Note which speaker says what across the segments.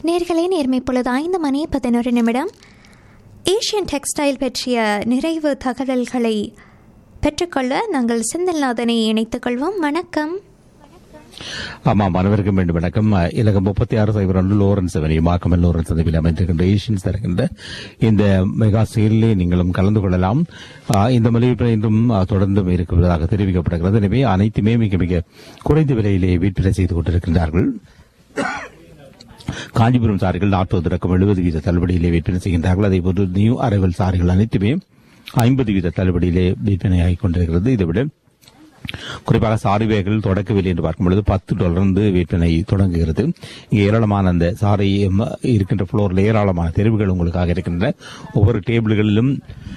Speaker 1: நேர்களே நேர்மை பொழுது ஐந்து மணி பதினொரு நிமிடம் ஏஷியன் டெக்ஸ்டைல் பற்றிய நிறைவு தகவல்களை பெற்றுக்கொள்ள நாங்கள் செந்தில்நாதனை இணைத்துக் கொள்வோம் வணக்கம்
Speaker 2: ஆமாம் அனைவருக்கும் மீண்டும் வணக்கம் இலக்கம் முப்பத்தி ஆறு சைபர் ஒன்று லோரன்ஸ் அவென்யூ மாக்கமல் லோரன்ஸ் சந்திப்பில் அமைந்திருக்கின்ற ஏஷியன்ஸ் தருகின்ற இந்த மெகா சேலிலே நீங்களும் கலந்து கொள்ளலாம் ஆ, இந்த மலிவு இன்றும் ஆ, தொடர்ந்தும் இருக்கிறதாக தெரிவிக்கப்படுகிறது எனவே அனைத்துமே மிக மிக குறைந்த விலையிலே விற்பனை செய்து கொண்டிருக்கின்றார்கள் காஞ்சிபுரம் சாரிகள் நாற்பது ரக்கம் எழுபது வீத தள்ளுபடியிலே விற்பனை செய்கின்றார்கள் அதே போன்று நியூ அரைவல் சாரிகள் அனைத்துமே ஐம்பது வீத தள்ளுபடியிலே விற்பனையாகிக் கொண்டிருக்கிறது இதைவிட குறிப்பாக சாரி வேகள் தொடக்க விலை என்று பார்க்கும் பொழுது பத்து டாலர்ந்து விற்பனை தொடங்குகிறது இங்கே ஏராளமான அந்த சாரி ம், இருக்கின்ற ஃப்ளோரில் ஏராளமான தெரிவுகள் உங்களுக்காக இருக்கின்றன ஒவ்வொரு டேபிள்களிலும்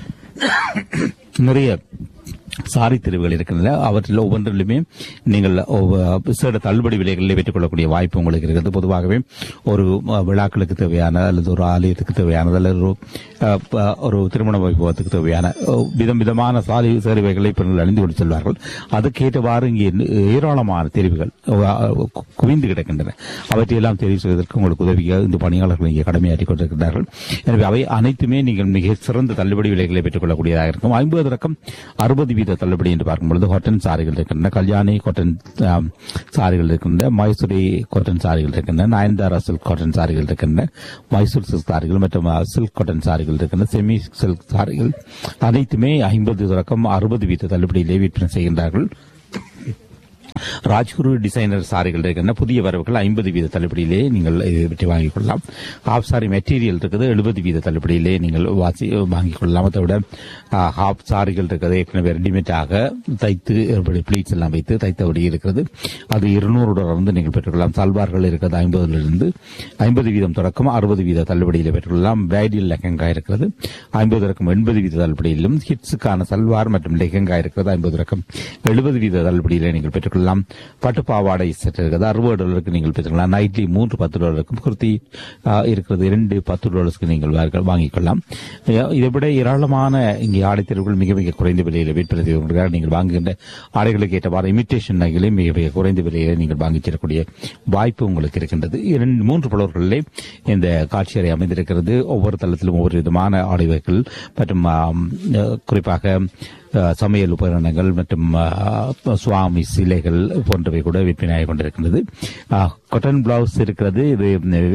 Speaker 2: நிறைய சாரி தெரிவுகள் இருக்கின்றன அவற்றில் ஒவ்வொன்றிலுமே நீங்கள் ஒவ்வொ- விசேட தள்ளுபடி விலைகளில் பெற்றுக் கொள்ளக்கூடிய வாய்ப்பு உங்களுக்கு இருக்கிறது பொதுவாகவே ஒரு அஹ், விழாக்களுக்கு தேவையான அல்லது ஒரு ஆலயத்துக்கு தேவையானது அல்லது ஒரு அஹ், ப- ஒரு திருமண வைபவத்துக்கு தேவையான அஹ், விதம் விதமான சாரி சேருவைகளை பெண்கள் அணிந்து கொண்டு செல்வார்கள் அதுக்கேற்றவாறு இங்கே ஏராளமான தெரிவுகள் அஹ், கு- குவிந்து கிடக்கின்றன அவற்றையெல்லாம் தெரிவு செய்வதற்கு உங்களுக்கு உதவியாக இந்த பணியாளர்கள் இங்கே கடமையாற்றிக் கொண்டிருக்கிறார்கள் எனவே அவை அனைத்துமே நீங்கள் மிக சிறந்த தள்ளுபடி விலைகளை பெற்றுக் கொள்ளக்கூடியதாக இருக்கும் ஐம்பது ரக்கம் அறுபது வீத தள்ளுபடி என்று பார்க்கும்பொழுது காட்டன் சாரிகள் இருக்கின்றன கல்யாணி காட்டன் ஆம், சாரிகள் இருக்கின்றன மைசூரி காட்டன் சாரிகள் இருக்கின்றன நயன்தாரா சில்க் காட்டன் சாரிகள் இருக்கின்றன மைசூர் சில்க் சாரிகள் மற்றும் சில்க் காட்டன் சாரிகள் இருக்கின்றன செமி சில்க் சாரிகள் அனைத்துமே ஐம்பது ரக்கம் அறுபது வீத தள்ளுபடியிலே விற்பனை செய்கின்றார்கள் ராஜ்குரு டிசைனர் சாரிகள் இருக்கின்றன புதிய வரவுகள் ஐம்பது வீத தள்ளுபடியிலே நீங்கள் இதை பற்றி வாங்கிக் கொள்ளலாம் ஹாஃப் சாரி மெட்டீரியல் இருக்குது எழுபது வீத தள்ளுபடியிலே நீங்கள் வாசி வாங்கிக் கொள்ளலாம் அதை விட ஹாஃப் சாரிகள் இருக்கிறது ஏற்கனவே ரெடிமேடாக தைத்து பிளீட்ஸ் எல்லாம் வைத்து தைத்தபடி இருக்கிறது அது இருநூறு டாலர் வந்து நீங்கள் பெற்றுக்கொள்ளலாம் சல்வார்கள் இருக்கிறது ஐம்பதுலிருந்து ஐம்பது வீதம் தொடக்கம் அறுபது வீத தள்ளுபடியில் பெற்றுக்கொள்ளலாம் பிரைடில் லெஹங்கா இருக்கிறது ஐம்பது ரக்கம் எண்பது வீத தள்ளுபடியிலும் ஹிட்ஸுக்கான சல்வார் மற்றும் லெஹங்கா இருக்கிறது ஐம்பது ரக்கம் எழுபது வீத தள்ளுபடியிலே நீங்கள் பெற்றுக்கொள்ளலாம் பட்டு பாவாடை செட் இருக்கிறது அறுபது டாலருக்கு நீங்கள் பெற்றுக்கொள்ளலாம் நைட்லி மூன்று பத்து டாலருக்கும் குர்த்தி ஆ, இருக்கிறது இரண்டு பத்து டாலர்ஸ்க்கு நீங்கள் வாங்க- வாங்கிக் கொள்ளலாம் அஹ், இதை விட ஏராளமான இங்கே ஆடை தேர்வுகள் மிக மிக குறைந்த விலையில் விற்பனை செய்து கொண்டிருக்கிறார்கள் நீங்கள் வாங்குகின்ற ஆடைகளுக்கு ஏற்றவாறு இமிட்டேஷன் நகைகளை மிக மிக குறைந்த விலையில் நீங்கள் வாங்கிச் செல்லக்கூடிய வாய்ப்பு உங்களுக்கு இருக்கின்றது இரண்டு மூன்று புலவர்களிலே இந்த காட்சி அறை அமைந்திருக்கிறது ஒவ்வொரு தளத்திலும் ஒவ்வொரு விதமான ஆடை வகைகள் மற்றும் ஆம், அஹ், குறிப்பாக அஹ், சமையல் உபகரணங்கள் மற்றும் அஹ், சுவாமி சிலைகள் போன்றவை கூட விற்பனையாகிக் கொண்டிருக்கின்றது கொட்டன் பிளவுஸ் இருக்கிறது இது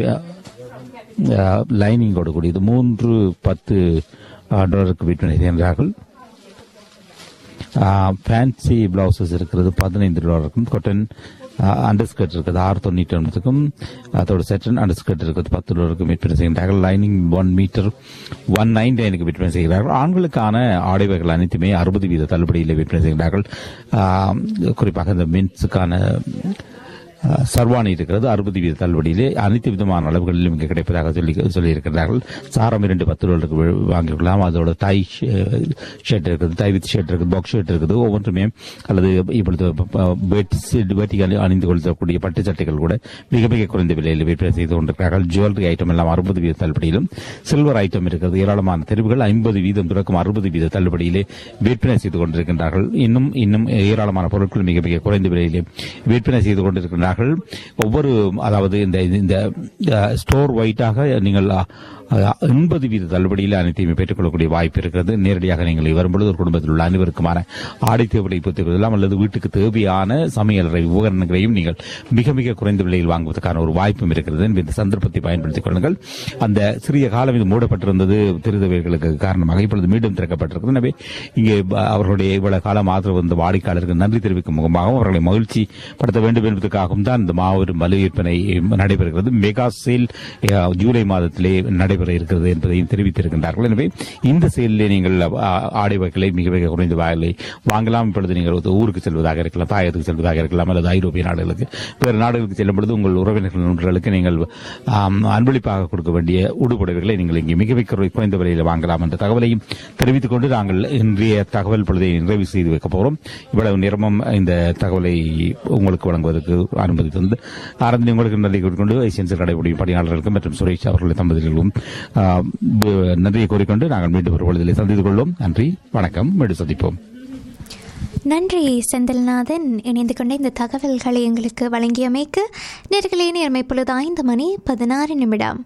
Speaker 2: லைனிங்கோடு கூடியது மூன்று பத்து அஹ், டாலருக்கு விற்பனை செய்கின்றார்கள் ஃபேன்சி பிளவுசஸ் இருக்கிறது பதினைந்து டாலருக்கும் கொட்டன் அண்டர்ஸ்கர்ட் இருக்குது ஆறு தொண்ணூற்றி ஒன்பதுக்கும் அதோட செட்டன் அண்டர்ஸ்கர்ட் இருக்குது பத்து டாலருக்கும் விற்பனை செய்கிறார்கள் lining one metre one nine நைனுக்கு விற்பனை செய்கிறார்கள் ஆண்களுக்கான ஆடைவகைகள் அனைத்துமே அறுபது வீத தள்ளுபடியில் விற்பனை செய்கிறார்கள் ஆ, குறிப்பாக இந்த மென்ஸுக்கான அஹ், சர்வாணி இருக்கிறது அறுபது வீத தள்ளுபடியிலே அனைத்து விதமான அளவுகளிலும் இங்கே கிடைப்பதாக சொல்லி சொல்லியிருக்கிறார்கள் சாரம் இரண்டு பத்து டாலருக்கு வி- வாங்கிக் கொள்ளலாம் அதோட டை ஷர்ட் இருக்குது டை வித் ஷர்ட் இருக்குது பாக்ஸ் ஷர்ட் இருக்குது ஒவ்வொன்றுமே அல்லது இப்பொழுது வேட்டிகள் அணிந்து கொள்ளக்கூடிய பட்டு சட்டைகள் கூட மிக மிக குறைந்த விலையில் விற்பனை செய்து கொண்டிருக்கிறார்கள் ஜுவல்லரி ஐட்டம் எல்லாம் அறுபது வீத தள்ளுபடியிலும் சில்வர் ஐட்டம் இருக்கிறது ஏராளமான தெரிவுகள் ஐம்பது வீதம் தொடக்கம் அறுபது வீத தள்ளுபடியிலே விற்பனை செய்து கொண்டிருக்கின்றார்கள் இன்னும் இன்னும் ஏராளமான பொருட்கள் மிக மிக குறைந்த விலையிலே விற்பனை செய்து கொண்டிருக்கின்றார்கள் ஒவ்வொரு அதாவது இந்த இந்த ஸ்டோர் ஒயிட்டாக நீங்கள் எண்பது வீத தள்ளுபடியில் அனைத்தையுமே பெற்றுக்கொள்ளக்கூடிய வாய்ப்பு இருக்கிறது நேரடியாக நீங்கள் வரும்பொழுது ஒரு குடும்பத்தில் உள்ள அனைவருக்குமான ஆடை தேவையை பூர்த்தி கொள்ளலாம் அல்லது வீட்டுக்கு தேவையான சமையலறை உபகரணங்களையும் நீங்கள் மிக மிக குறைந்த விலையில் வாங்குவதற்கான ஒரு வாய்ப்பும் இருக்கிறது எனவே இந்த சந்தர்ப்பத்தை பயன்படுத்திக் கொள்ளுங்கள் அந்த சிறிய காலம் இது மூடப்பட்டிருந்தது திருதவைகளுக்கு காரணமாக இப்பொழுது மீண்டும் திறக்கப்பட்டிருக்கிறது எனவே இங்கே ப- அவர்களுடைய இவ்வளவு காலம் ஆதரவு வந்த வாடிக்கையாளருக்கு நன்றி தெரிவிக்கும் முகமாகவும் அவர்களை மகிழ்ச்சி படுத்த வேண்டும் என்பதற்காகவும் தான் இந்த மாபெரும் மலு விற்பனை நடைபெறுகிறது மெகா சேல் அஹ், ஜூலை மாதத்திலே நடைபெற இருக்கிறது என்பதையும் தெரிவித்திருக்கின்றார்கள் எனவே இந்த சேலிலே நீங்கள் அஹ், ஆடை வகைகளை மிக மிக குறைந்த வாயிலை வாங்கலாம் இப்பொழுது நீங்கள் ஒரு ஊருக்கு செல்வதாக இருக்கலாம் தாயத்துக்கு செல்வதாக இருக்கலாம் அல்லது ஐரோப்பிய நாடுகளுக்கு வேறு நாடுகளுக்கு செல்லும் பொழுது உங்கள் உறவினர்கள் நண்பர்களுக்கு நீங்கள் ஆம், அன்பளிப்பாக கொடுக்க வேண்டிய உடுப்புடவைகளை நீங்கள் இங்கே மிக மிக குறை- குறைந்த விலையில் வாங்கலாம் என்ற தகவலையும் தெரிவித்துக் கொண்டு நாங்கள் இன்றைய தகவல் பொழுதை நிறைவு செய்து வைக்க போகிறோம் இவ்வளவு நேரமும் இந்த தகவலை உங்களுக்கு வழங்குவதற்கு அனுமதி தந்து ஆரம்பத்தில் உங்களுக்கு நன்றி கூறிக்கொண்டு ஐசியன்சில் நடைபெறும் பணியாளர்களுக்கும் மற்றும் சுரேஷ் அவர்களுடைய தம்பதிகளும் ஆ, ப- நன்றியை கூறிக்கொண்டு நாங்கள் மீண்டும் ஒரு பொழுதிலே சந்தித்துக் கொள்வோம் நன்றி வணக்கம் மீண்டும் சந்திப்போம்
Speaker 1: நன்றி செந்தில்நாதன் இணைந்து கொண்ட இந்த தகவல்களை எங்களுக்கு வழங்கியமைக்கு நேர்களே நேர்மை பொழுது ஐந்து மணி பதினாறு நிமிடம்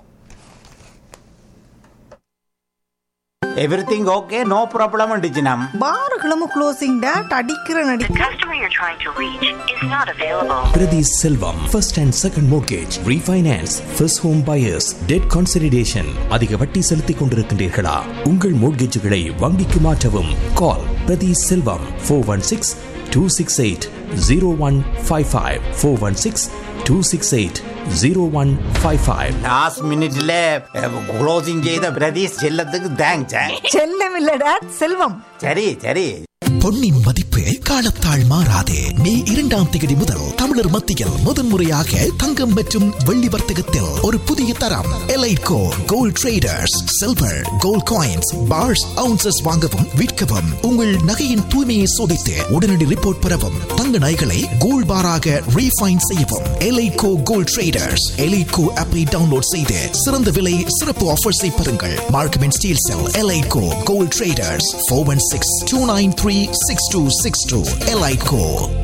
Speaker 3: எவ்ரிதிங் ஓகே நோ ப்ராப்ளம் டிஜினம்
Speaker 4: பாருகளும் க்ளோசிங் டேட் அடிக்கிற நடி
Speaker 5: The customer you're trying to reach is not available.
Speaker 6: Priti Selvam, first and second mortgage, refinance, first home buyers, debt consolidation. அதிக வட்டி செலுத்திக் கொண்டிருக்கின்றீர்களா உங்கள் மோட்கேஜுகளை வங்கிக்கு மாற்றவும் கால் பிரதி Selvam four one six two six eight zero one five five four one six two six eight zero one five five
Speaker 3: last மினிட்ல closing செய்த பிரதீஷ் செல்லத்துக்கு தேங்க்ஸ்
Speaker 4: செல்லம் இல்ல டேட் செல்வம்
Speaker 3: சரி சரி
Speaker 7: பொன்னின் மதிப்பு காலத்தால் மாறாதே மே இரண்டாம் தேதி முதல் தமிழர் மத்தியில் முதன்முறையாக தங்கம் மற்றும் வெள்ளி வர்த்தகத்தில் ஒரு புதிய தரம் Elitco gold traders silver gold coins bars ounces வாங்கவும் விற்கவும் உங்கள் நகையின் தூய்மையை சோதித்து உடனடி ரிப்போர்ட் பெறவும் தங்க நகைகளை கோல்ட் பாராக ரீஃபைன் செய்யவும் எலைட்கோ கோல்ட் ட்ரேடர்ஸ் எலைட்கோ ஆப்பை டவுன்லோட் செய்து சிறந்த விலை சிறப்பு ஆஃபர்ஸை பெறுங்கள் மார்க்கமெண்ட் ஸ்டீல் sell Elitco gold traders four one six two nine three six two six two Elitco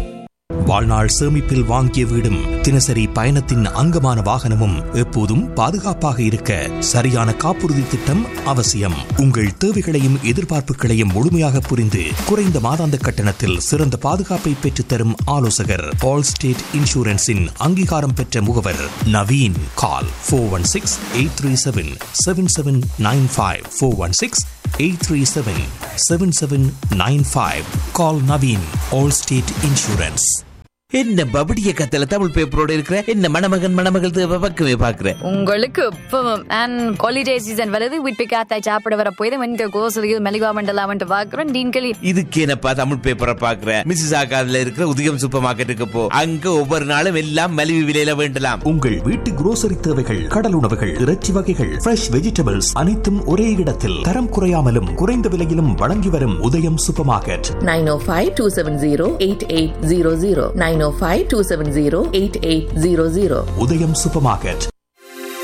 Speaker 6: வாழ்நாள் சேமிப்பில் வாங்கிய வீடும் தினசரி பயணத்தின் அங்கமான வாகனமும் எப்போதும் பாதுகாப்பாக இருக்க சரியான காப்புறுதி திட்டம் அவசியம் உங்கள் தேவைகளையும் எதிர்பார்ப்புகளையும் முழுமையாக புரிந்து குறைந்த மாதாந்த கட்டணத்தில் சிறந்த பாதுகாப்பை பெற்றுத்தரும் ஆலோசகர் ஆல் ஸ்டேட் இன்சூரன்ஸின் அங்கீகாரம் பெற்ற முகவர் Naveen call four one six eight three seven seven seven nine five four one six eight three seven seven seven nine five call Naveen all state insurance
Speaker 8: என்ன பபடிய கத்தல தமிழ் பேப்பரோட இருக்கிற என்ன மணமகன் மணமகள் தேவை பக்கமே பாக்குற
Speaker 9: உங்களுக்கு இப்பவும் அண்ட் ஹாலிடே சீசன் வருது வீட்டு காத்தாய் சாப்பிட வர போய் வந்து கோசலியில் மெலிகா மண்டலாமன்ட்டு பார்க்குறோம் டீன்களி
Speaker 8: இதுக்கு என்னப்பா தமிழ் பேப்பரை பாக்குற மிஸ்ஸஸ் ஆகாதுல இருக்கிற உதயம் சூப்பர் மார்க்கெட்டுக்கு போ அங்க ஒவ்வொரு நாளும் எல்லாம் மலிவு விலையில வேண்டலாம்
Speaker 6: உங்கள் வீட்டு குரோசரி தேவைகள் கடல் உணவுகள் இறைச்சி வகைகள் ஃப்ரெஷ் வெஜிடபிள்ஸ் அனைத்தும் ஒரே இடத்தில் தரம் குறையாமலும் குறைந்த விலையிலும் வழங்கி வரும் உதயம் சூப்பர் மார்க்கெட்
Speaker 10: 905-270-8800 905-270-8800
Speaker 6: உதயம் சூப்பர் மார்க்கெட்